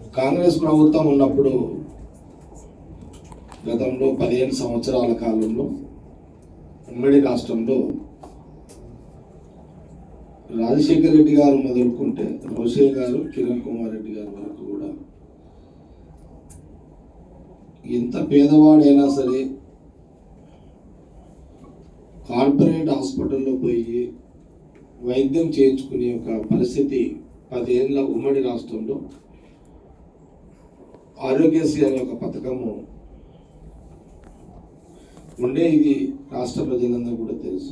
కాంగ్రెస్ ప్రభుత్వం ఉన్నప్పుడు గతంలో పదిహేను సంవత్సరాల కాలంలో ఉమ్మడి రాష్ట్రంలో రాజశేఖర రెడ్డి గారు మొదలుకుంటే రోషే గారు కిరణ్ కుమార్ రెడ్డి గారి వరకు కూడా ఎంత పేదవాడైనా సరే కార్పొరేట్ హాస్పిటల్లో పోయి వైద్యం చేయించుకునే ఒక పరిస్థితి పదేళ్ళ ఉమ్మడి రాష్ట్రంలో ఆరోగ్యశ్రీ అనే ఒక పథకము ఉండే ఇది రాష్ట్ర ప్రజలందరూ కూడా తెలుసు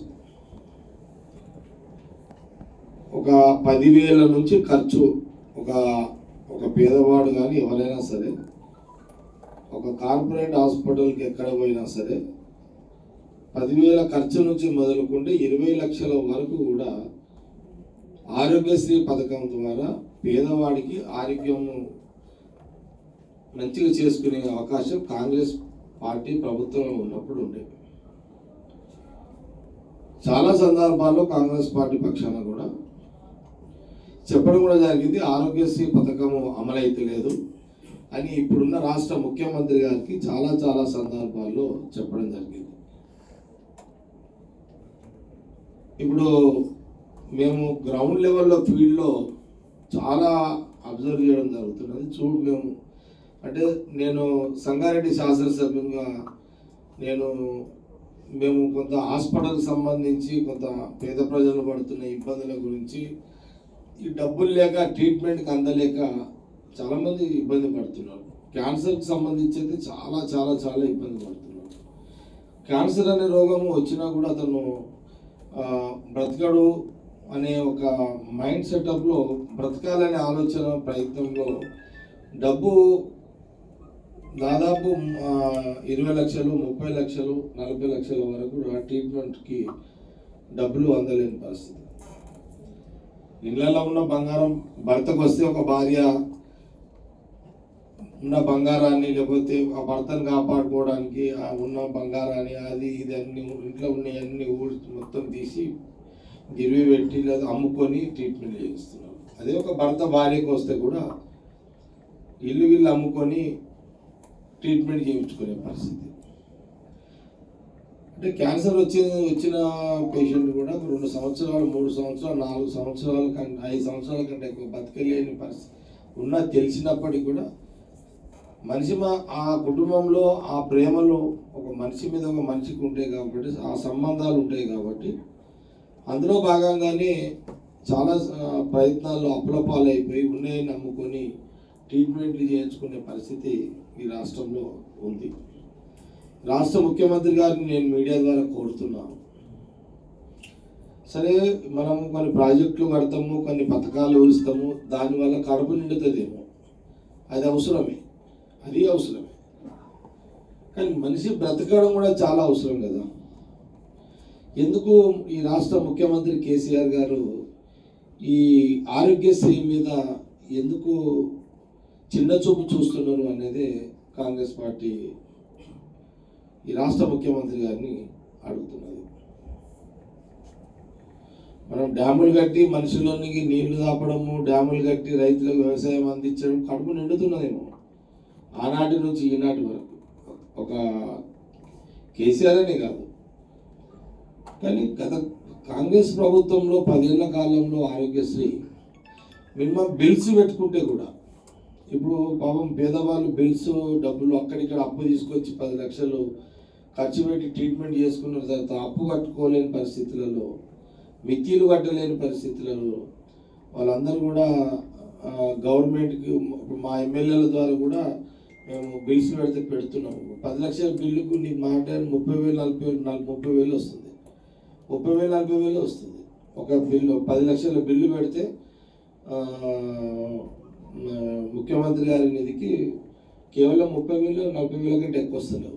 ఒక పదివేల నుంచి ఖర్చు ఒక ఒక పేదవాడు కానీ ఎవరైనా సరే ఒక కార్పొరేట్ హాస్పిటల్కి ఎక్కడ పోయినా సరే పదివేల ఖర్చు నుంచి మొదలుకుంటే ఇరవై లక్షల వరకు కూడా ఆరోగ్యశ్రీ పథకం ద్వారా పేదవాడికి ఆరోగ్యం మంచిగా చేసుకునే అవకాశం కాంగ్రెస్ పార్టీ ప్రభుత్వంలో ఉన్నప్పుడు ఉండేది చాలా సందర్భాల్లో కాంగ్రెస్ పార్టీ పక్షాన కూడా చెప్పడం కూడా జరిగింది ఆరోగ్యశ్రీ పథకము అమలైతే లేదు అని ఇప్పుడున్న రాష్ట్ర ముఖ్యమంత్రి గారికి చాలా చాలా సందర్భాల్లో చెప్పడం జరిగింది ఇప్పుడు మేము గ్రౌండ్ లెవెల్లో ఫీల్డ్లో చాలా అబ్జర్వ్ చేయడం జరుగుతున్నది చూడు మేము అంటే నేను సంగారెడ్డి శాసనసభ్యునిగా నేను మేము కొంత హాస్పిటల్కి సంబంధించి కొంత పేద ప్రజలు పడుతున్న ఇబ్బందుల గురించి ఈ డబ్బులు లేక ట్రీట్మెంట్కి అందలేక చాలామంది ఇబ్బంది పడుతున్నారు క్యాన్సర్కి సంబంధించి అయితే చాలా చాలా చాలా ఇబ్బంది పడుతున్నారు క్యాన్సర్ అనే రోగము వచ్చినా కూడా అతను ఆ, బ్రతకడు అనే ఒక మైండ్ సెటప్లో బ్రతకాలనే ఆలోచన ప్రయత్నంలో డబ్బు దాదాపు ఆ, ఇరవై లక్షలు ముప్పై లక్షలు నలభై లక్షల వరకు ఆ ట్రీట్మెంట్కి డబ్బులు అందలేని పరిస్థితి ఇళ్ళలో ఉన్న బంగారం భర్తకు వస్తే ఒక భార్య ఉన్న బంగారాన్ని లేకపోతే ఆ భర్తను కాపాడుకోవడానికి ఆ ఉన్న బంగారాన్ని అది ఇది అన్ని ఇంట్లో ఉన్న అన్ని ఊడి మొత్తం తీసి గిరివి పెట్టి లేదా అమ్ముకొని ట్రీట్మెంట్ చేయిస్తున్నారు అదే ఒక భర్త భార్యకు వస్తే కూడా ఇల్లు వీళ్ళు అమ్ముకొని ట్రీట్మెంట్ చేయించుకునే పరిస్థితి అంటే క్యాన్సర్ వచ్చి వచ్చిన పేషెంట్ కూడా ఒక రెండు సంవత్సరాలు మూడు సంవత్సరాలు నాలుగు సంవత్సరాల కంటే ఐదు సంవత్సరాల కంటే ఎక్కువ బతకలేని పరిస్థితి ఉన్నా తెలిసినప్పటికీ కూడా మనిషి మా ఆ కుటుంబంలో ఆ ప్రేమలో ఒక మనిషి మీద ఒక మనిషికి ఉంటాయి కాబట్టి ఆ సంబంధాలు ఉంటాయి కాబట్టి అందులో భాగంగానే చాలా ఆ, ప్రయత్నాల్లో అప్లపాలు అయిపోయి ఉన్నాయి నమ్ముకొని ట్రీట్మెంట్లు చేయించుకునే పరిస్థితి ఈ రాష్ట్రంలో ఉంది రాష్ట్ర ముఖ్యమంత్రి గారిని నేను మీడియా ద్వారా కోరుతున్నాను సరే మనం కొన్ని ప్రాజెక్టులు కడతాము కొన్ని పథకాలు ఇస్తాము దానివల్ల కడుపు నిండుతుందేమో అది అవసరమే అది అవసరమే కానీ మనిషి బ్రతకడం కూడా చాలా అవసరం కదా ఎందుకు ఈ రాష్ట్ర ముఖ్యమంత్రి కేసీఆర్ గారు ఈ ఆరోగ్యశ్రీ మీద ఎందుకు చిన్న చూపు చూస్తున్నారు అనేది కాంగ్రెస్ పార్టీ ఈ రాష్ట్ర ముఖ్యమంత్రి గారిని అడుగుతున్నది మనం డ్యాములు కట్టి మనుషులకి నీళ్లు దాపడము డ్యాములు కట్టి రైతులకు వ్యవసాయం అందించడం కడుపు నిండుతున్నదేమో ఆనాటి నుంచి ఈనాటి వరకు ఒక కేసీఆర్ అనే కాదు కానీ గత కాంగ్రెస్ ప్రభుత్వంలో పదేళ్ల కాలంలో ఆరోగ్యశ్రీ మినిమం బిల్స్ పెట్టుకుంటే కూడా ఇప్పుడు పాపం పేదవాళ్ళు బిల్స్ డబ్బులు అక్కడిక్కడ అప్పు తీసుకొచ్చి పది లక్షలు ఖర్చు పెట్టి ట్రీట్మెంట్ చేసుకున్న తర్వాత అప్పు కట్టుకోలేని పరిస్థితులలో మిత్తిలు కట్టలేని పరిస్థితులలో వాళ్ళందరూ కూడా ఆ, గవర్నమెంట్కి ఇప్పుడు మా ఎమ్మెల్యేల ద్వారా కూడా మేము బిల్స్ పెడితే పెడుతున్నాము పది లక్షల బిల్లుకు నీకు మాట ముప్పై వేలు నలభై వేలు నలభై ముప్పై వేలు వస్తుంది ముప్పై వేలు నలభై వేలు వస్తుంది ఒక బిల్లు పది లక్షల బిల్లు పెడితే ఆ, ఆ, ముఖ్యమంత్రి గారి నిధికి కేవలం ముప్పై వేలు నలభై వేల కంటే ఎక్కువ వస్తలేవు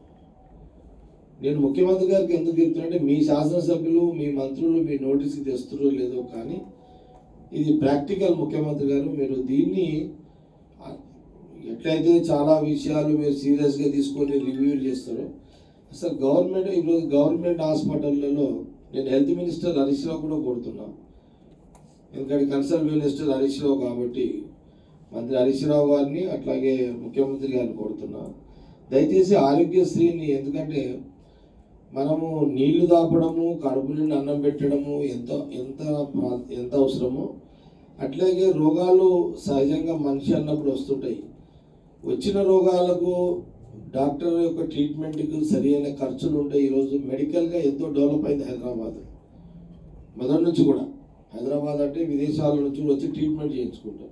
నేను ముఖ్యమంత్రి గారికి ఎందుకు చెప్తున్నా మీ శాసనసభ్యులు మీ మంత్రులు మీ నోటీస్కి తెస్తున్నారో లేదో కానీ ఇది ప్రాక్టికల్ ముఖ్యమంత్రి గారు మీరు దీన్ని ఆ, ఎట్లయితే చాలా విషయాలు మీరు సీరియస్గా తీసుకొని రివ్యూలు చేస్తారో అసలు గవర్నమెంట్ ఈరోజు గవర్నమెంట్ హాస్పిటళ్ళలో నేను హెల్త్ మినిస్టర్ హరీష్ రావు కూడా కోరుతున్నా ఎందుకంటే కన్సర్న్ మినిస్టర్ హరీష్ రావు కాబట్టి మంత్రి హరీష్ రావు గారిని అట్లాగే ముఖ్యమంత్రి గారిని కోరుతున్నా దయచేసి ఆరోగ్యశ్రీని ఎందుకంటే మనము నీళ్లు దాపడము కడుపు నిండి అన్నం పెట్టడము ఎంత ఎంత ప్రా- ఎంత అవసరమో అట్లాగే రోగాలు సహజంగా మనిషి అన్నప్పుడు వస్తుంటాయి వచ్చిన రోగాలకు డాక్టర్ యొక్క ట్రీట్మెంట్కి సరైన ఖర్చులు ఉంటాయి ఈరోజు మెడికల్గా ఎంతో డెవలప్ అయింది హైదరాబాద్ మొదటి నుంచి కూడా హైదరాబాద్ అంటే విదేశాల నుంచి కూడా వచ్చి ట్రీట్మెంట్ చేయించుకుంటారు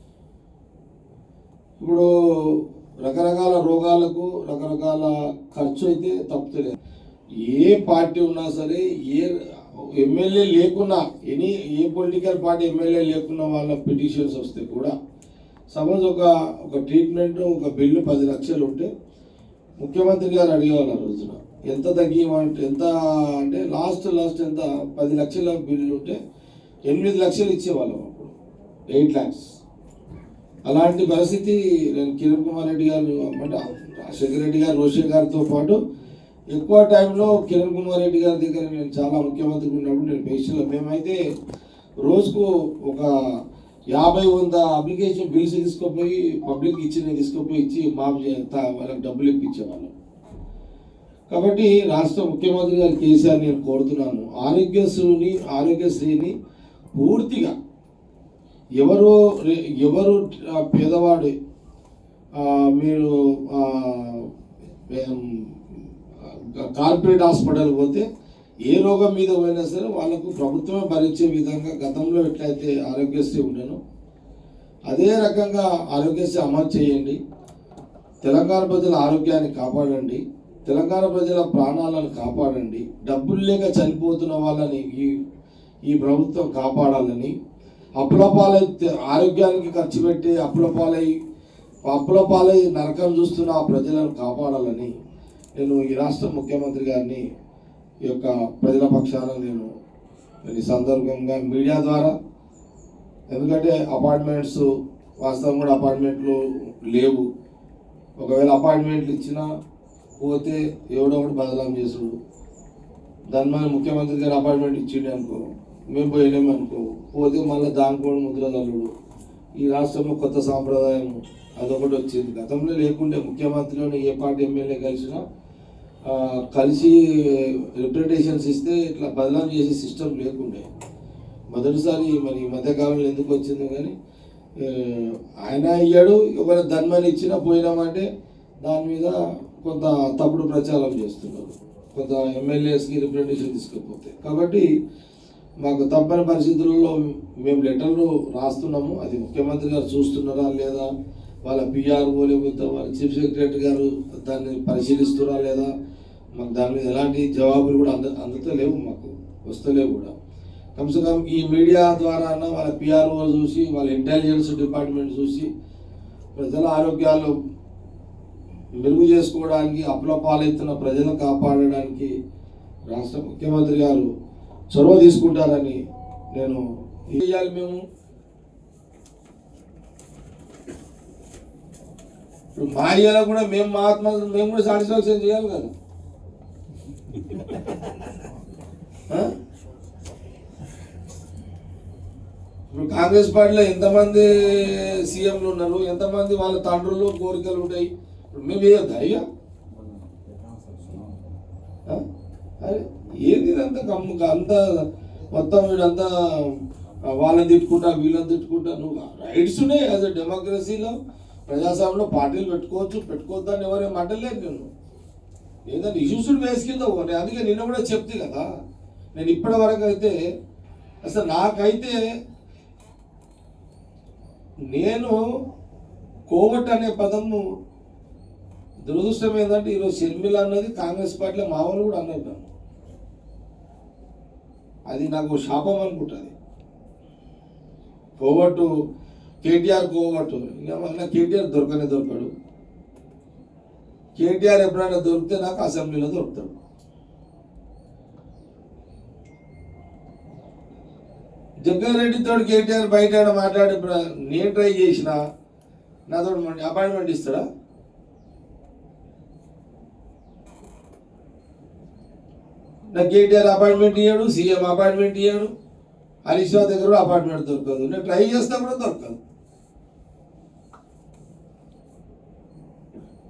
ఇప్పుడు రకరకాల రోగాలకు రకరకాల ఖర్చు అయితే తప్పుతలేదు ఏ పార్టీ ఉన్నా సరే ఏ ఎమ్మెల్యే లేకున్నా ఎనీ ఏ పొలిటికల్ పార్టీ ఎమ్మెల్యే లేకున్నా వాళ్ళ పిటిషన్స్ వస్తే కూడా సపోజ్ ఒక ఒక ట్రీట్మెంట్ ఒక బిల్లు పది లక్షలు ఉంటే ముఖ్యమంత్రి గారు అడిగేవాళ్ళు ఆ రోజున ఎంత తగ్గిమంటే ఎంత అంటే లాస్ట్ లాస్ట్ ఎంత పది లక్షల బిల్లు ఉంటే ఎనిమిది లక్షలు ఇచ్చేవాళ్ళం అప్పుడు ఎయిట్ ల్యాక్స్ అలాంటి పరిస్థితి నేను కిరణ్ కుమార్ రెడ్డి గారు అంటే రాజశేఖర రెడ్డి గారు రోషే గారితో పాటు ఎక్కువ టైంలో కిరణ్ కుమార్ రెడ్డి గారి దగ్గర నేను చాలా ముఖ్యమంత్రి ఉన్నప్పుడు నేను పేషెంట్లో మేమైతే రోజుకు ఒక యాభై వంద అప్లికేషన్ బిల్స్ తీసుకుపోయి పబ్లిక్ ఇచ్చిన తీసుకుపోయి ఇచ్చి మాఫ్ చేస్తా వాళ్ళకి డబ్బులు ఇప్పించేవాళ్ళం కాబట్టి రాష్ట్ర ముఖ్యమంత్రి గారు కేసీఆర్ నేను కోరుతున్నాను ఆరోగ్యశ్రీని ఆరోగ్యశ్రీని పూర్తిగా ఎవరు రే- ఎవరు ఆ, పేదవాడు ఆ, మీరు ఆ, ఏం, ఆ, కార్పొరేట్ హాస్పిటల్ పోతే ఏ రోగం మీద పోయినా సరే వాళ్ళకు ప్రభుత్వమే భరించే విధంగా గతంలో ఎట్లయితే ఆరోగ్యశ్రీ ఉండను అదే రకంగా ఆరోగ్యశ్రీ అమలు చేయండి తెలంగాణ ప్రజల ఆరోగ్యాన్ని కాపాడండి తెలంగాణ ప్రజల ప్రాణాలను కాపాడండి డబ్బులు లేక చనిపోతున్న వాళ్ళని ఈ ఈ ప్రభుత్వం కాపాడాలని అప్పులపాలై ఆరోగ్యానికి ఖర్చు పెట్టి అప్పులపాలై అప్పులపాలై నరకం చూస్తున్న ఆ ప్రజలను కాపాడాలని నేను ఈ రాష్ట్ర ముఖ్యమంత్రి గారిని ఈ యొక్క ప్రజల పక్షాన నేను ఈ సందర్భంగా మీడియా ద్వారా ఎందుకంటే అపార్ట్మెంట్స్ వాస్తవం కూడా అపార్ట్మెంట్లు లేవు ఒకవేళ అపార్ట్మెంట్లు ఇచ్చినా పోతే ఎవడో ఒకటి బదలాం చేసుడు దాని మీద ముఖ్యమంత్రి గారు అపార్ట్మెంట్ ఇచ్చిండు అనుకో మేము పోయినాము అనుకో పోతే మళ్ళీ దాని కూడా ముద్ర తల్లుడు ఈ రాష్ట్రంలో కొత్త సాంప్రదాయం అదొకటి వచ్చింది గతంలో లేకుండే ముఖ్యమంత్రిలోని ఏ పార్టీ ఎమ్మెల్యే కలిసినా ఆ, కలిసి రిప్రజెంటేషన్స్ ఇస్తే ఇట్లా బదలాం చేసే సిస్టమ్ లేకుండే మొదటిసారి మరి ఈ మధ్యకాలంలో ఎందుకు వచ్చిందో కానీ ఆ, ఆయన అయ్యాడు ఎవరైనా ధన్మని ఇచ్చినా పోయినామంటే దాని మీద కొంత తప్పుడు ప్రచారం చేస్తున్నారు కొంత ఎమ్మెల్యేస్కి రిప్రజెంటేషన్ తీసుకుపోతే కాబట్టి మాకు తప్పని పరిస్థితులలో మేము లెటర్లు రాస్తున్నాము అది ముఖ్యమంత్రి గారు చూస్తున్నారా లేదా వాళ్ళ పిఆర్ఓ లేకపోతే వాళ్ళ చీఫ్ సెక్రటరీ గారు దాన్ని పరిశీలిస్తున్నారా లేదా మాకు దాని మీద ఎలాంటి జవాబులు కూడా అంద అందుతలేవు మాకు వస్తలేవు కూడా కమ్సే కమ్ ఈ మీడియా ద్వారా అన్న వాళ్ళ పిఆర్ఓ చూసి వాళ్ళ ఇంటెలిజెన్స్ డిపార్ట్మెంట్ చూసి ప్రజల ఆరోగ్యాలు మెరుగు చేసుకోవడానికి అప్పుల పాలవుతున్న ప్రజలను కాపాడడానికి రాష్ట్ర ముఖ్యమంత్రి గారు చొరవ తీసుకుంటారని నేను ఏం చేయాలి మేము ఇప్పుడు మా ఏరియాలో కూడా మేము మా ఆత్మ మేము కూడా సాటిస్ఫాక్షన్ చేయాలి కదా ఆ? ఇప్పుడు కాంగ్రెస్ పార్టీలో ఎంతమంది సీఎంలు ఉన్నారు ఎంతమంది వాళ్ళ తండ్రులు కోరికలు ఉంటాయి ఇప్పుడు మేము వేయొద్దా అయ్యా ఆ? అరే ఏంది ఇదంతా కమ్ము అంత మొత్తం వీడంతా ఆ, వాళ్ళని తిట్టుకుంటా వీళ్ళని తిట్టుకుంటా నువ్వు రైట్స్ ఉన్నాయి యాజ్ అ డెమోక్రసీలో ప్రజాస్వామ్యంలో పార్టీలు పెట్టుకోవచ్చు పెట్టుకోవద్దు అని ఎవరేం అంటలేదు నేను ఏదైనా ఇష్యూస్ వేసి కింద పో. నేను అందుకే నిన్న కూడా చెప్తే కదా నేను ఇప్పటి వరకు అయితే అసలు నాకైతే నేను కోవట్ అనే పదము దురదృష్టం ఏంటంటే ఈరోజు షర్మిల అన్నది కాంగ్రెస్ పార్టీలో మా వాళ్ళు కూడా అన్నారు నన్ను. అది నాకు శాపం అనుకుంటుంది కోవట్టు కేటీఆర్ కోవట్టు ఇంకా మళ్ళీ కేటీఆర్ దొరకనే దొరకడు కేటీఆర్ ఎప్పుడైనా దొరికితే నాకు అసెంబ్లీలో దొరుకుతాడు జగ్గారెడ్డితో కేటీఆర్ బయట ఆడ మాట్లాడి ఇప్పుడు నేను ట్రై చేసిన నాతో అపాయింట్మెంట్ ఇస్తాడా నాకు కేటీఆర్ అపాయింట్మెంట్ ఇయ్యాడు సీఎం అపాయింట్మెంట్ ఇయ్యాడు హరీష్ రావు దగ్గర కూడా అపాయింట్మెంట్ దొరకదు నేను ట్రై చేస్తా కూడా దొరకదు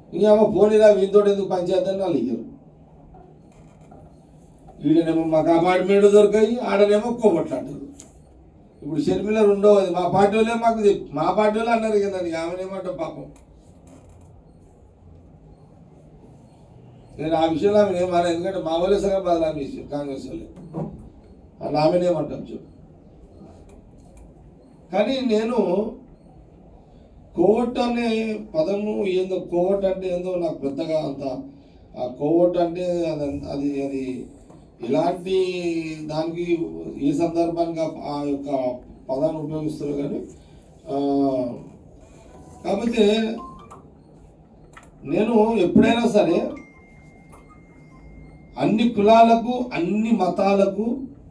ఇంకేమో పోనీరా వీంతో ఎందుకు పంచాయతీ అని వాళ్ళు ఇయ్యరు ఈడనేమో మాకు అపార్ట్మెంట్ దొరకాయి ఆడనేమో కోమట్లాంటారు ఇప్పుడు షర్మిల రెండవది మా పార్టీ వాళ్ళే మాకు చెప్పి మా పార్టీ వాళ్ళు అన్నారు కదా ఆమెనేమంటాం పాపం నేను ఆ విషయంలో ఆమె ఏమన్నా ఎందుకంటే మా వాళ్ళే సగం బదలామి చేశారు కాంగ్రెస్ వాళ్ళే అని ఆమెనేమంటాం చెప్పు కానీ నేను కోవట్ అనే పదము ఏందో కోవట్ అంటే ఏందో నాకు పెద్దగా అంత ఆ కోవట్ అంటే అది అది అది ఎలాంటి దానికి ఏ సందర్భానికి ఆ- ఆ యొక్క పదాన్ని ఉపయోగిస్తారు కానీ ఆ, కాకపోతే నేను ఎప్పుడైనా సరే అన్ని కులాలకు అన్ని మతాలకు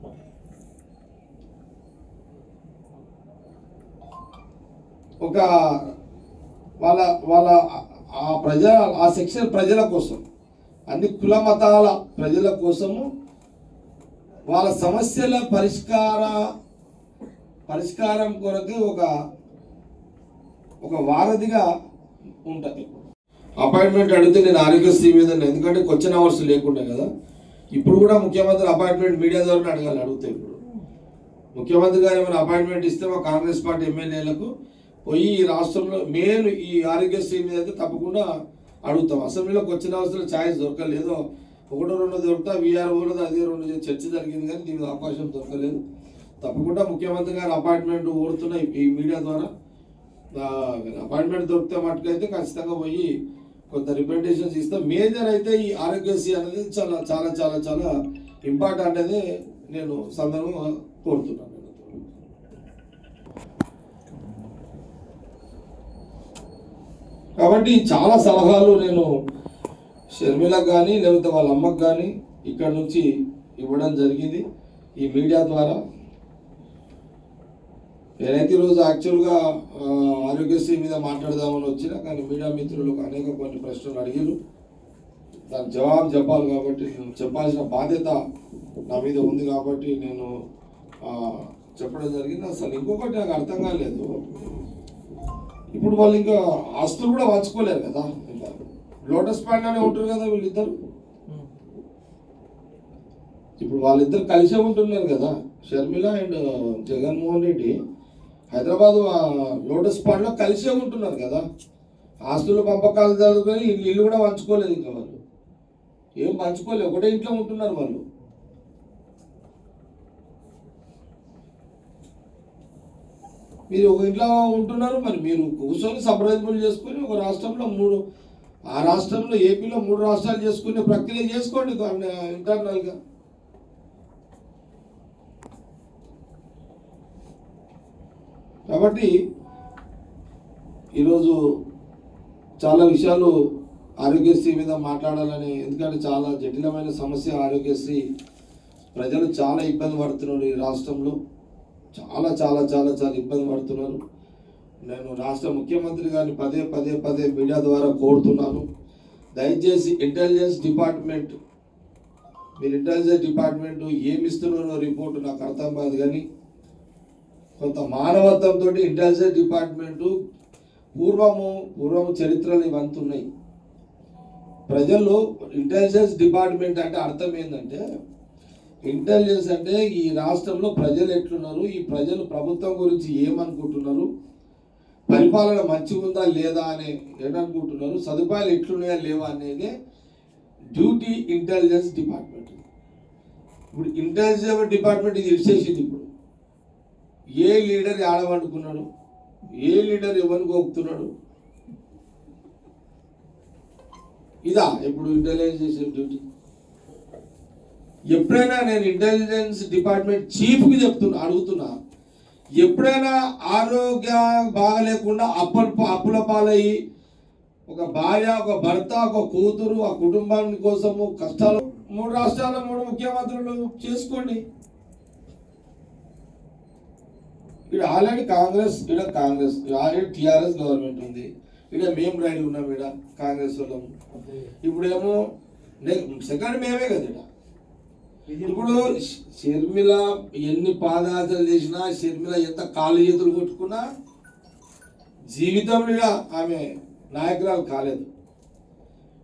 ఒక వాళ్ళ వాళ్ళ ఆ ప్రజ ఆ సెక్షన్ ప్రజల కోసం అన్ని కుల మతాల ప్రజల కోసము వాళ్ళ సమస్యల పరిష్కార పరిష్కారం కొరకు ఒక ఒక వారధిగా ఉంటుంది అపాయింట్మెంట్ అడిగితే నేను ఆరోగ్యశ్రీ మీద ఎందుకంటే క్వశ్చన్ అవర్స్ లేకుండా కదా ఇప్పుడు కూడా ముఖ్యమంత్రి అపాయింట్మెంట్ మీడియా ద్వారా అడగాలి అడిగితే ఇప్పుడు ముఖ్యమంత్రి గారు ఏమైనా అపాయింట్మెంట్ ఇస్తే మా కాంగ్రెస్ పార్టీ ఎమ్మెల్యేలకు పోయి ఈ రాష్ట్రంలో మెయిన్ ఈ ఆరోగ్యశ్రీ మీద అయితే తప్పకుండా అడుగుతాం అసెంబ్లీలోకి వచ్చిన అవసరం ఛాయిస్ దొరకలేదు ఒకటో రెండో దొరుకుతా వీఆర్ కూడా అదే రెండు చర్చ జరిగింది కానీ దీని మీద అవకాశం దొరకలేదు తప్పకుండా ముఖ్యమంత్రి గారు అపాయింట్మెంట్ కోరుతున్న ఈ- ఈ మీడియా ద్వారా అపాయింట్మెంట్ దొరికితే మటుకైతే ఖచ్చితంగా పోయి కొంత రిప్రజెంటేషన్స్ ఇస్తాం మేజర్ అయితే ఈ ఆరోగ్యశ్రీ అనేది చాలా చాలా చాలా చాలా ఇంపార్టెంట్ అనేది నేను సందర్భంగా కోరుతున్నాను కాబట్టి చాలా సలహాలు నేను షర్మిలకు కానీ లేకపోతే వాళ్ళ అమ్మకు కానీ ఇక్కడ నుంచి ఇవ్వడం జరిగింది ఈ మీడియా ద్వారా నేనైతే ఈరోజు యాక్చువల్గా ఆ, ఆరోగ్యశ్రీ మీద మాట్లాడదామని వచ్చిన కానీ మీడియా మిత్రులకు అనేక కొన్ని ప్రశ్నలు అడిగారు దానికి జవాబు చెప్పాలి కాబట్టి నేను చెప్పాల్సిన బాధ్యత నా మీద ఉంది కాబట్టి నేను ఆ, చెప్పడం జరిగింది అసలు ఇంకొకటి నాకు అర్థం కాలేదు ఇప్పుడు వాళ్ళు ఇంకా ఆస్తులు కూడా పంచుకోలేరు కదా ఇంకా లోటస్ ప్యాంట్లోనే ఉంటారు కదా వీళ్ళిద్దరు ఇప్పుడు వాళ్ళిద్దరు కలిసే ఉంటున్నారు కదా షర్మిల అండ్ జగన్మోహన్ రెడ్డి హైదరాబాద్ ఆ, లోటస్ పాండ్లో కలిసే ఉంటున్నారు కదా ఆస్తుల పంపకాలు జరుగుతాయి ఇల్లు ఇల్లు కూడా పంచుకోలేదు ఇంకా వాళ్ళు ఏం పంచుకోలేదు ఒకటే ఇంట్లో ఉంటున్నారు వాళ్ళు మీరు ఒక ఇంట్లో ఉంటున్నారు మరి మీరు కూర్చొని సంప్రదింపులు చేసుకొని ఒక రాష్ట్రంలో మూడు ఆ రాష్ట్రంలో ఏపీలో మూడు రాష్ట్రాలు చేసుకునే ప్రక్రియ చేసుకోండి ఇంటర్నల్గా కాబట్టి ఈరోజు చాలా విషయాలు ఆరోగ్యశ్రీ మీద మాట్లాడాలని ఎందుకంటే చాలా జటిలమైన సమస్య ఆరోగ్యశ్రీ ప్రజలు చాలా ఇబ్బంది పడుతున్నారు ఈ రాష్ట్రంలో చాలా చాలా చాలా చాలా ఇబ్బంది పడుతున్నారు నేను రాష్ట్ర ముఖ్యమంత్రి గారిని పదే పదే పదే మీడియా ద్వారా కోరుతున్నాను దయచేసి ఇంటెలిజెన్స్ డిపార్ట్మెంట్ మీరు ఇంటెలిజెన్స్ డిపార్ట్మెంట్ ఏమి ఇస్తున్నారో రిపోర్టు నాకు అర్థం కాదు కానీ కొంత మానవత్వంతో ఇంటెలిజెన్స్ డిపార్ట్మెంటు పూర్వము పూర్వము చరిత్రలు ఇవంతా ఉన్నాయి ప్రజలు ఇంటెలిజెన్స్ డిపార్ట్మెంట్ అంటే అర్థం ఏంటంటే ఇంటెలిజెన్స్ అంటే ఈ రాష్ట్రంలో ప్రజలు ఎట్లున్నారు ఈ ప్రజలు ప్రభుత్వం గురించి ఏమనుకుంటున్నారు పరిపాలన మంచిగా ఉందా లేదా అని ఏమనుకుంటున్నారు సదుపాయాలు ఎట్లున్నాయా లేవా అనేది డ్యూటీ ఇంటెలిజెన్స్ డిపార్ట్మెంట్ ఇప్పుడు ఇంటెలిజెన్స్ డిపార్ట్మెంట్ ఇది ఇచ్చేసింది ఇప్పుడు ఏ లీడర్ ఆడవండుకున్నాడు ఏ లీడర్ ఎవరిని గోపుతున్నాడు ఇదా ఇప్పుడు ఇంటెలిజెన్స్ చేసే డ్యూటీ ఎప్పుడైనా నేను ఇంటెలిజెన్స్ డిపార్ట్మెంట్ చీఫ్కి చెప్తున్నా అడుగుతున్నా ఎప్పుడైనా ఆరోగ్యం బాగలేకుండా అప్పుల అప్పుల పాలయ్యి ఒక భార్య ఒక భర్త ఒక కూతురు ఆ కుటుంబాన్ని కోసము కష్టాలు మూడు రాష్ట్రాల మూడు ముఖ్యమంత్రులు చేసుకోండి ఇక్కడ ఆల్రెడీ కాంగ్రెస్ ఇక్కడ కాంగ్రెస్ ఆల్రెడీ టిఆర్ఎస్ గవర్నమెంట్ ఉంది ఇక్కడ మేము రైడ్ ఉన్నాం ఇక్కడ కాంగ్రెస్ వాళ్ళం ఇప్పుడేమో సెకండ్ మేమే కదా ఇక్కడ ఇప్పుడు ష- షర్మిల ఎన్ని పాదయాత్రలు చేసినా షర్మిల ఎంత కాళ్ళు చేతులు కొట్టుకున్నా జీవితంలో ఇక ఆమె నాయకురాలు కాలేదు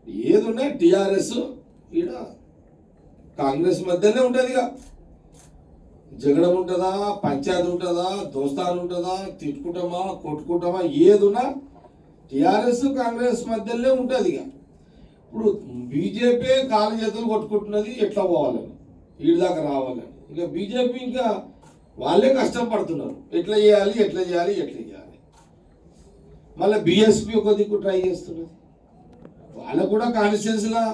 ఏదున్నా టిఆర్ఎస్ ఈడ కాంగ్రెస్ మధ్యనే ఉంటుంది ఇక జగడం ఉంటుందా పంచాయతీ ఉంటుందా దోస్తాను ఉంటుందా తిట్టుకుంటామా కొట్టుకుంటామా ఏదున్నా టిఆర్ఎస్ కాంగ్రెస్ మధ్యలోనే ఉంటుంది ఇక ఇప్పుడు బీజేపీ కాలు చేతులు కొట్టుకుంటున్నది ఎట్లా పోవాలని వీడి దాకా రావాలని ఇక బీజేపీ ఇంకా వాళ్ళే కష్టపడుతున్నారు ఎట్లా చేయాలి ఎట్లా చేయాలి ఎట్లా చేయాలి మళ్ళీ బీఎస్పీ ఒక దిక్కు ట్రై చేస్తున్నది వాళ్ళకు కూడా కాన్స్టిట్యున్సీలో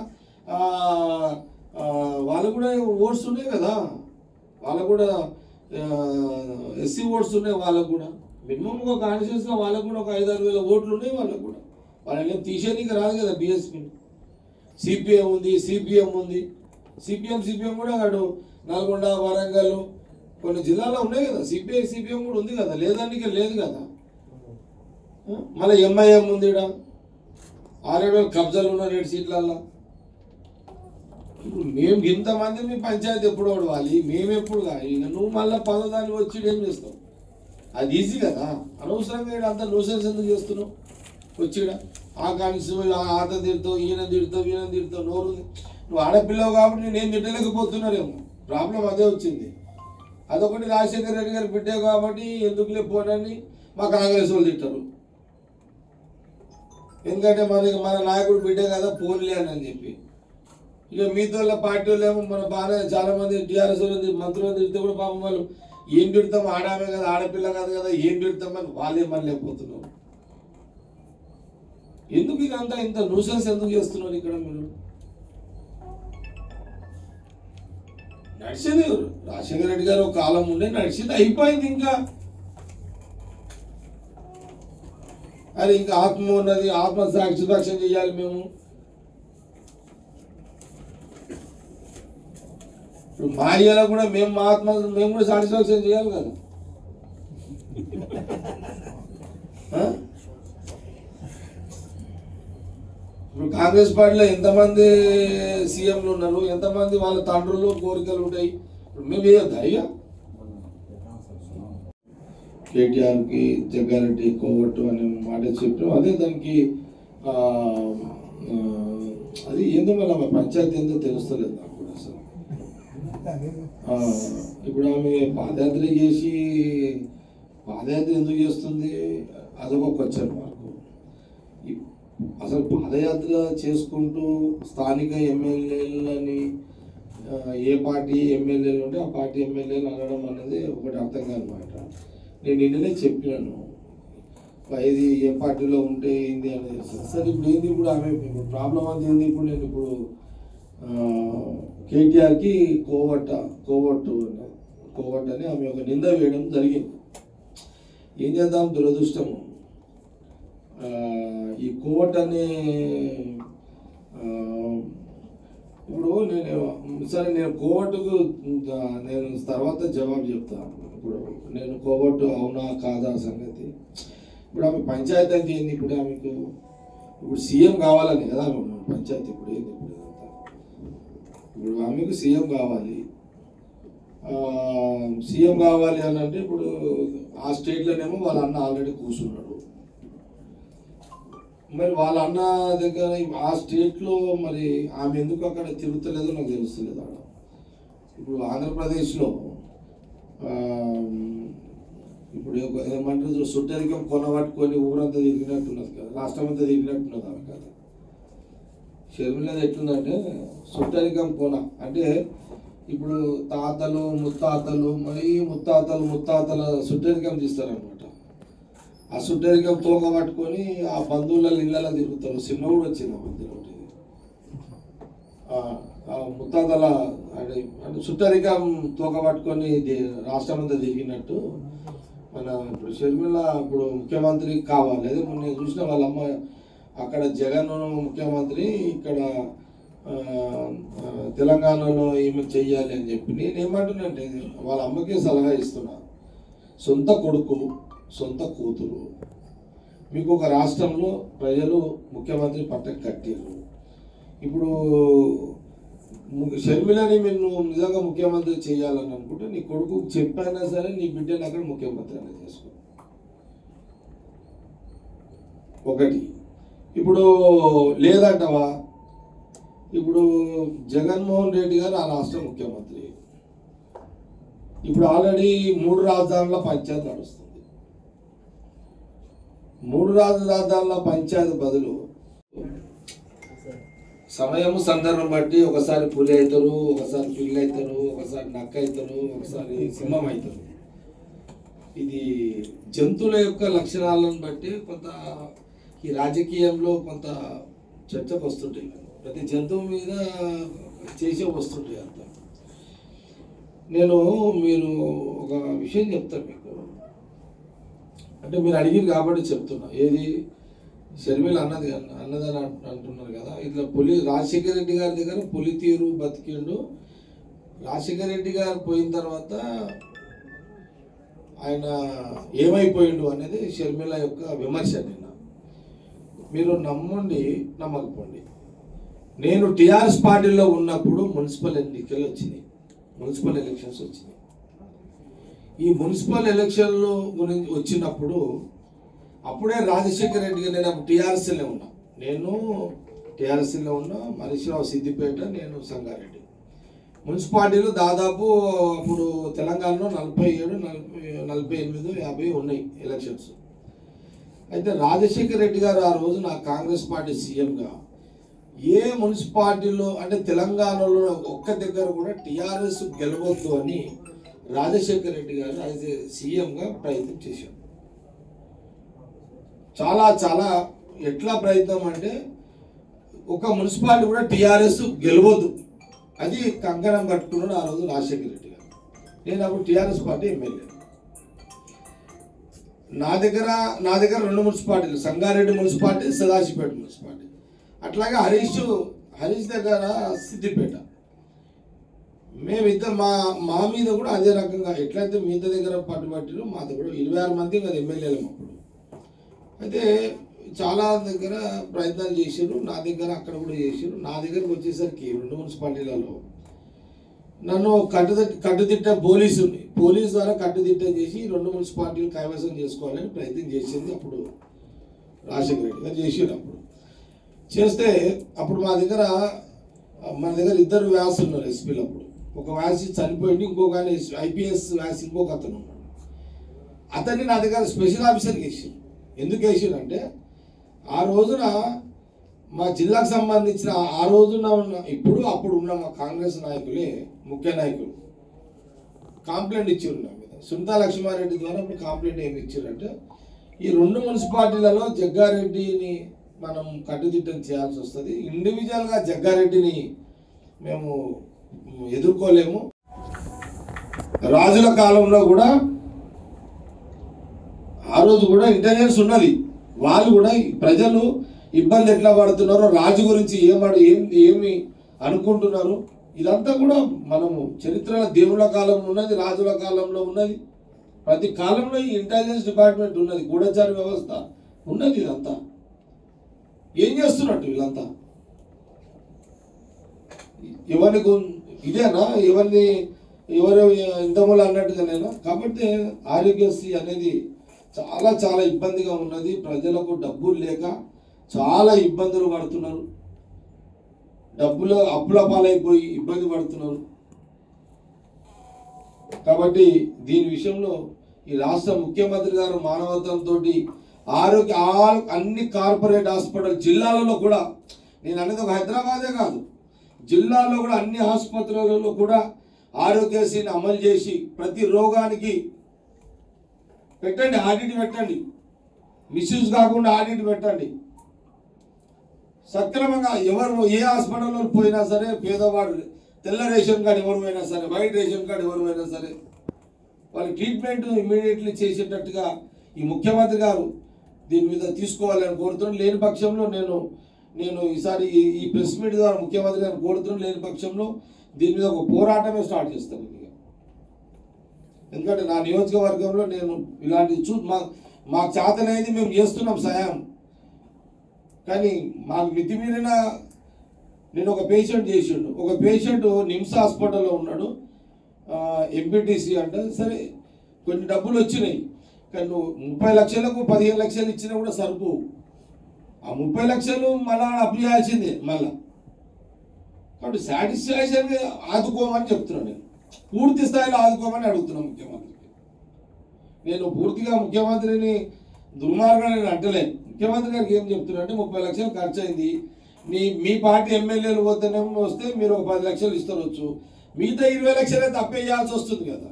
వాళ్ళకు కూడా ఓట్స్ ఉన్నాయి కదా వాళ్ళకు కూడా ఎస్సీ ఓట్స్ ఉన్నాయి వాళ్ళకు కూడా మినిమం ఒక కాన్స్టిట్యున్సీలో వాళ్ళకు కూడా ఒక ఐదారు వేల ఓట్లు ఉన్నాయి వాళ్ళకు కూడా వాళ్ళని ఏం తీసేయడానికి రాదు కదా బీఎస్పీని సిపిఎం ఉంది సిపిఎం ఉంది సిపిఎం సిపిఎం కూడా అటు నల్గొండ వరంగల్ కొన్ని జిల్లాలో ఉన్నాయి కదా సిపిఐ సిపిఎం కూడా ఉంది కదా లేదానికి లేదు కదా మళ్ళీ ఎంఐఎం ఉంది ఈడ ఆరేడు వేల కబ్జాలు ఉన్న రేటు సీట్లల్లో ఇప్పుడు మేము ఇంతమంది మీ పంచాయతీ ఎప్పుడు ఓడవాలి మేము ఎప్పుడు కాదు ఇక నువ్వు మళ్ళీ పదో దాన్ని వచ్చి ఏం చేస్తావు అది ఈజీ కదా అనవసరంగా ఈడ అంత న్యూసెన్స్ ఎందుకు చేస్తున్నావు వచ్చిడ ఆ కానిస్ ఆత తిడతావు ఈయన తిడతావు ఈయన తిడతావు నోరు ఉంది. నువ్వు ఆడపిల్లవు కాబట్టి నేను తిట్టలేకపోతున్నారేమో ప్రాబ్లం అదే వచ్చింది అదొకటి రాజశేఖర రెడ్డి గారు బిడ్డే కాబట్టి ఎందుకులే పోనని మా కాంగ్రెస్ వాళ్ళు తిట్టారు ఎందుకంటే మన మన నాయకుడు బిడ్డే కదా పోన్లే అని అని చెప్పి ఇక మీతో పార్టీ వాళ్ళు ఏమో మన బాగా చాలా మంది టీఆర్ఎస్ వాళ్ళు మంత్రులు తిడితే కూడా పాపం వాళ్ళు ఏం తిడతాం ఆడామే కదా ఆడపిల్ల కాదు కదా ఏం తిడతామని వాళ్ళే మళ్ళీ పోతున్నారు ఎందుకు ఇదంతా ఇంత న్యూసెన్స్ ఎందుకు చేస్తున్నారు ఇక్కడ మీరు నడిచింది రాజశేఖర రెడ్డి గారు ఒక కాలం ఉండే నడిచింది అయిపోయింది ఇంకా అది ఇంకా ఆత్మ ఉన్నది ఆత్మ సాక్షిభాక్షం చేయాలి మేము ఇప్పుడు మా ఏరియాలో కూడా మేము మా ఆత్మ మేము కూడా సాటిస్ఫాక్షన్ చేయాలి కదా ఆ? ఇప్పుడు కాంగ్రెస్ పార్టీలో ఎంతమంది సీఎంలు ఉన్నారు ఎంతమంది వాళ్ళ తండ్రులు కోరికలు ఉంటాయి ఇప్పుడు మేము చేయొద్దా అయ్యా కేటీఆర్కి జగ్గారెడ్డి కోవట్టు అనే మాట చెప్పాం అదే దానికి ఆ, ఆ, అది ఏందో మళ్ళీ ఆమె పంచాయతీ ఏందో తెలుస్తలేదు నాకు కూడా అసలు ఆ, ఇప్పుడు ఆమె పాదయాత్ర చేసి పాదయాత్ర ఎందుకు చేస్తుంది అదొక క్వశ్చన్ మార్కు ఈ- అసలు పాదయాత్ర చేసుకుంటూ స్థానిక ఎమ్మెల్యేలని ఆ, ఏ పార్టీ ఎమ్మెల్యేలు ఉంటే ఆ పార్టీ ఎమ్మెల్యేలు అనడం అనేది ఒకటి అర్థం కాదనమాట నేను నిన్ననే చెప్పినాను ఇది ఏ పార్టీలో ఉంటే ఏంది అనేది సరే ఇప్పుడు ఏంది ఇప్పుడు ఆమె ఇప్పుడు ప్రాబ్లం అంతా ఏంది ఇప్పుడు నేను ఇప్పుడు ఆ, కేటీఆర్కి కోవట్ట కోవట్టు అని కోవట్టు అని ఆమె ఒక నింద వేయడం జరిగింది ఏం చేద్దాం దురదృష్టము ఆ, ఈ కోవట్ అనే ఆ, ఇప్పుడు నేను సరే నేను కోవట్టుకు ఆ, నేను తర్వాత జవాబు చెప్తాను ఇప్పుడు నేను కోవట్టు అవునా కాదా సంగతి ఇప్పుడు ఆమె పంచాయతీ అంటే ఏంది ఇప్పుడు ఆమెకు ఇప్పుడు సీఎం కావాలని కదా ఆమె పంచాయతీ ఇప్పుడు ఏంది ఇప్పుడు ఇదంతా ఇప్పుడు ఆమెకు సీఎం కావాలి ఆ, సీఎం కావాలి అని అంటే ఇప్పుడు ఆ స్టేట్లోనేమో వాళ్ళ అన్న ఆల్రెడీ కూర్చున్నాడు మరి వాళ్ళ అన్న దగ్గర ఆ స్టేట్లో మరి ఆమె ఎందుకు అక్కడ తిరుగుతలేదో నాకు తెలుస్తలేదు ఆడ ఇప్పుడు ఆంధ్రప్రదేశ్లో ఆ, ఇప్పుడు ఒక- ఏమంటారు సుట్టరికం కొనబట్టుకొని ఊరంతా తిరిగినట్టున్నది కదా రాష్ట్రం అంతా తిరిగినట్టున్నది ఆమె కదా షర్మిలది ఎట్లుందంటే సుట్టరికం కొన అంటే ఇప్పుడు తాతలు ముత్తాతలు మరి ముత్తాతలు ముత్తాతల సుట్టరికం తీస్తారనమాట ఆ సుట్టరికం తోక పట్టుకొని ఆ బంధువుల ఇళ్ళలో తిరుగుతారు సినిమా కూడా వచ్చింది ఆ మధ్యలో ఒకటి. ఆ, ఆ ముత్తాతల అంటే అంటే సుట్టరికం తోక పట్టుకొని ఇది రాష్ట్రం అంతా తిరిగినట్టు మన ఇప్పుడు షర్మిల ఇప్పుడు ముఖ్యమంత్రి కావాలి అదే మొన్న నేను చూసిన వాళ్ళ అమ్మ అక్కడ జగన్ ముఖ్యమంత్రి ఇక్కడ ఆ, ఆ, తెలంగాణలో ఏమి చెయ్యాలి అని చెప్పి నేను ఏమంటున్నానంటే వాళ్ళ అమ్మకే సలహా ఇస్తున్నా సొంత కొడుకు సొంత కూతురు మీకు ఒక రాష్ట్రంలో ప్రజలు ముఖ్యమంత్రి పట్టకు కట్టారు ఇప్పుడు ము- షర్మిలని మీరు నువ్వు నిజంగా ముఖ్యమంత్రి చేయాలని అనుకుంటే నీ కొడుకు చెప్పైనా సరే నీ బిడ్డని అక్కడ ముఖ్యమంత్రి అనేది చేసుకో ఒకటి ఇప్పుడు లేదంటవా ఇప్పుడు జగన్మోహన్ రెడ్డి గారు ఆ రాష్ట్ర ముఖ్యమంత్రి ఇప్పుడు ఆల్రెడీ మూడు రాజధానుల పంచాయతీ నడుస్తుంది మూడు రాజధానుల పంచాయతీ బదులు సమయం సందర్భం బట్టి ఒకసారి పులి అవుతారు ఒకసారి పిల్లి అవుతారు ఒకసారి నక్క అవుతారు ఒకసారి సింహం అవుతారు ఇది జంతువుల యొక్క లక్షణాలను బట్టి కొంత ఈ రాజకీయంలో కొంత చర్చకు వస్తుంటాయి ప్రతి జంతువు మీద చేసే వస్తుంటాయి అంత నేను మీరు ఒక విషయం చెప్తాను మీకు అంటే మీరు అడిగిరు కాబట్టి చెప్తున్నా ఏది షర్మిల అన్నది అన్న- అన్నదని అంట- అంటున్నారు కదా ఇట్లా పులి రాజశేఖర రెడ్డి గారి దగ్గర పులి తీరు బతికిండు రాజశేఖర రెడ్డి గారు పోయిన తర్వాత ఆయన ఏమైపోయిండు అనేది షర్మిల యొక్క విమర్శ నిన్న మీరు నమ్మండి నమ్మకపోండి నేను టిఆర్ఎస్ పార్టీలో ఉన్నప్పుడు మున్సిపల్ ఎన్నికలు వచ్చినాయి మున్సిపల్ ఎలక్షన్స్ వచ్చినాయి ఈ మున్సిపల్ ఎలక్షన్లు గురించి వచ్చినప్పుడు అప్పుడే రాజశేఖర రెడ్డి గారు నేను టీఆర్ఎస్లో ఉన్నా నేను టీఆర్ఎస్లో ఉన్నా మనిషిరావు సిద్దిపేట నేను సంగారెడ్డి మున్సిపాలిటీలు దాదాపు అప్పుడు తెలంగాణలో నలభై ఏడు నలభై నలభై ఎనిమిది యాభై ఉన్నాయి ఎలక్షన్స్ అయితే రాజశేఖర రెడ్డి గారు ఆ రోజు నా కాంగ్రెస్ పార్టీ సీఎంగా ఏ మున్సిపాలిటీలో అంటే తెలంగాణలో ఒక్క దగ్గర కూడా టీఆర్ఎస్ గెలవద్దు అని రాజశేఖర రెడ్డి గారు యాజ్ ఏ సీఎంగా ప్రయత్నం చేశారు చాలా చాలా ఎట్లా ప్రయత్నం అంటే ఒక మున్సిపాలిటీ కూడా టీఆర్ఎస్ గెలవద్దు అది కంకణం కట్టుకున్నాడు ఆ రోజు రాజశేఖర రెడ్డి గారు నేను అప్పుడు టీఆర్ఎస్ పార్టీ ఎమ్మెల్యే నా దగ్గర నా దగ్గర రెండు మున్సిపాలిటీలు సంగారెడ్డి మున్సిపాలిటీ సదాశివపేట మున్సిపాలిటీ అట్లాగే హరీష్ హరీష్ దగ్గర సిద్దిపేట మేమిద్దరు మా మా మీద కూడా అదే రకంగా ఎట్లయితే మీ ఇద్దరి దగ్గర పట్టుబట్టిరో మా దగ్గర ఇరవై ఆరు మంది కదా ఎమ్మెల్యేలు అప్పుడు అయితే చాలా దగ్గర ప్రయత్నాలు చేశారు నా దగ్గర అక్కడ కూడా చేశారు నా దగ్గరకు వచ్చేసరికి రెండు మున్సిపాలిటీలలో నన్ను కట్టుదిట్ట కట్టుదిట్ట పోలీసు పోలీసు ద్వారా కట్టుదిట్ట చేసి రెండు మున్సిపాలిటీలు కైవసం చేసుకోవాలని ప్రయత్నం చేసింది అప్పుడు రాజశేఖర రెడ్డి గారు చేసారు అప్పుడు చేస్తే అప్పుడు మా దగ్గర మన దగ్గర ఇద్దరు వ్యాస్ ఉన్నారు ఎస్పీలు అప్పుడు ఒక వ్యాసి చనిపోయింది ఇంకొక ఆయన ఐపీఎస్ వ్యాస్ ఇంకొక అతను ఉన్నాడు అతన్ని నా దగ్గర స్పెషల్ ఆఫీసర్కి వేసారు ఎందుకు వేసారు అంటే ఆ రోజున మా జిల్లాకు సంబంధించిన ఆ- ఆ రోజున ఉన్న ఇప్పుడు అప్పుడు ఉన్న మా కాంగ్రెస్ నాయకులే ముఖ్య నాయకులు కాంప్లైంట్ ఇచ్చారు నా మీద సునీతా లక్ష్మారెడ్డి ద్వారా అప్పుడు కాంప్లైంట్ ఏమి ఇచ్చారంటే ఈ రెండు మున్సిపాలిటీలలో జగ్గారెడ్డిని మనం కట్టుదిట్టం చేయాల్సి వస్తుంది ఇండివిజువల్గా జగ్గారెడ్డిని మేము ఎదుర్కోలేము రాజుల కాలంలో కూడా ఆ రోజు కూడా ఇంటెలిజెన్స్ ఉన్నది వాళ్ళు కూడా ఈ ప్రజలు ఇబ్బంది ఎట్లా పడుతున్నారో రాజు గురించి ఏమడు ఏం ఏమి అనుకుంటున్నారు ఇదంతా కూడా మనము చరిత్రలో దేవుళ్ళ కాలంలో ఉన్నది రాజుల కాలంలో ఉన్నది ప్రతి కాలంలో ఈ ఇంటెలిజెన్స్ డిపార్ట్మెంట్ ఉన్నది గూఢచారి వ్యవస్థ ఉన్నది ఇదంతా ఏం చేస్తున్నట్టు వీళ్ళంతా ఎవరిని గు- ఇదేనా ఎవరిని ఎవరు ఇంతమూలు అన్నట్టుగానేనా కాబట్టి ఆరోగ్యశ్రీ అనేది చాలా చాలా ఇబ్బందిగా ఉన్నది ప్రజలకు డబ్బులు లేక చాలా ఇబ్బందులు పడుతున్నారు డబ్బులు అప్పుల పాలైపోయి ఇబ్బంది పడుతున్నారు కాబట్టి దీని విషయంలో ఈ రాష్ట్ర ముఖ్యమంత్రి గారు మానవత్వంతో ఆరోగ్య ఆ- అన్ని కార్పొరేట్ హాస్పిటల్ జిల్లాలలో కూడా నేను అనేది ఒక హైదరాబాదే కాదు జిల్లాలో కూడా అన్ని ఆసుపత్రులలో కూడా ఆరోగ్యశ్రీని అమలు చేసి ప్రతి రోగానికి పెట్టండి ఆడిట్ పెట్టండి మిస్యూజ్ కాకుండా ఆడిట్ పెట్టండి సక్రమంగా ఎవరు ఏ హాస్పిటల్లో పోయినా సరే పేదవాడు తెల్ల రేషన్ కార్డు ఎవరు పోయినా సరే వైట్ రేషన్ కార్డు ఎవరు పోయినా సరే వాళ్ళ ట్రీట్మెంట్ ఇమీడియట్లీ చేసేటట్టుగా ఈ ముఖ్యమంత్రి గారు దీని మీద తీసుకోవాలని కోరుతున్నాను లేని పక్షంలో నేను నేను ఈసారి ఈ ఈ ప్రెస్ మీట్ ద్వారా ముఖ్యమంత్రి గారిని కోరుతున్నాను లేని పక్షంలో దీని మీద ఒక పోరాటమే స్టార్ట్ చేస్తాను ఇక ఎందుకంటే నా నియోజకవర్గంలో నేను ఇలాంటి చూ మా మాకు చేతనైంది మేము చేస్తున్నాం సహాయం కానీ మాకు మితిమీరిన నేను ఒక పేషెంట్ చేసిండు ఒక పేషెంట్ నిమ్స్ హాస్పిటల్లో ఉన్నాడు ఎంపీటీసీ అంటే సరే కొన్ని డబ్బులు వచ్చినాయి కానీ నువ్వు ముప్పై లక్షలకు పదిహేను లక్షలు ఇచ్చినా కూడా సరిపోవు ఆ ముప్పై లక్షలు మళ్ళా అప్పు చేయాల్సిందే మళ్ళా కాబట్టి సాటిస్ఫాక్షన్గా ఆదుకోమని చెప్తున్నాను నేను పూర్తి స్థాయిలో ఆదుకోమని అడుగుతున్నాను ముఖ్యమంత్రికి నేను పూర్తిగా ముఖ్యమంత్రిని దుర్మార్గం నేను అంటలేను ముఖ్యమంత్రి గారికి ఏం చెప్తున్నా అంటే ముప్పై లక్షలు ఖర్చు అయింది మీ మీ పార్టీ ఎమ్మెల్యేలు పోతేనేమో వస్తే మీరు ఒక పది లక్షలు ఇస్తారొచ్చు మిగతా ఇరవై లక్షలే తప్పేయాల్సి వస్తుంది కదా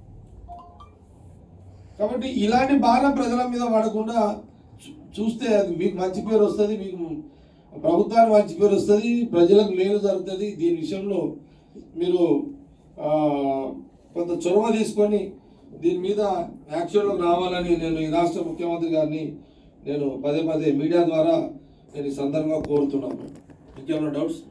కాబట్టి ఇలాంటి భారం ప్రజల మీద పడకుండా చూ- చూస్తే అది మీకు మంచి పేరు వస్తుంది మీకు ప్రభుత్వానికి మంచి పేరు వస్తుంది ప్రజలకు మేలు జరుగుతుంది దీని విషయంలో మీరు ఆ, కొంత చొరవ తీసుకొని దీని మీద యాక్షన్లోకి రావాలని నేను ఈ రాష్ట్ర ముఖ్యమంత్రి గారిని నేను పదే పదే మీడియా ద్వారా నేను ఈ సందర్భంగా కోరుతున్నాను ఇంకేమైనా డౌట్స్